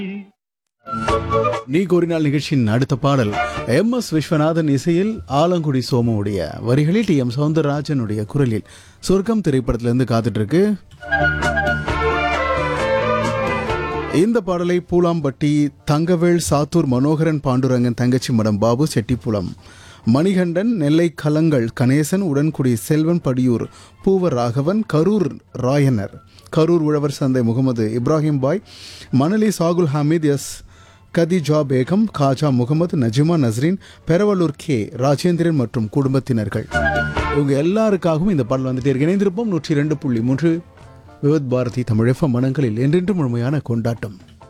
நீ கோரினால் நிகழ்ச்சியின் அடுத்த பாடல் எம் எஸ் விஸ்வநாதன் இசையில் ஆலங்குடி சோமுடைய வரிகளில் டி எம் சவுந்தரராஜனுடைய குரலில் சொர்க்கம் திரைப்படத்திலிருந்து காத்துட்டு இருக்கு இந்த பாடலை பூலாம்பட்டி தங்கவேல் சாத்தூர் மனோகரன் பாண்டுரங்கன் தங்கச்சி மடம் பாபு செட்டிப்புலம் மணிகண்டன் நெல்லை கலங்கள் கணேசன் உடன்குடி செல்வன் படியூர் பூவர் ராகவன் கரூர் ராயனர் கரூர் உழவர் சந்தை முகமது இப்ராஹிம் பாய் மணலி சாகுல் ஹமீத் எஸ் கதிஜா பேகம் காஜா முகமது நஜிமா நஸ்ரீன் பெரவலூர் கே ராஜேந்திரன் மற்றும் குடும்பத்தினர்கள் இவங்க எல்லாருக்காகவும் இந்த பாடல் வந்துட்டே இருக்கு இணைந்திருப்போம் நூற்றி ரெண்டு புள்ளி மூன்று விவத் பாரதி தமிழ் எஃப்எம் மனங்களில் என்றென்றும் முழுமையான கொண்டாட்டம்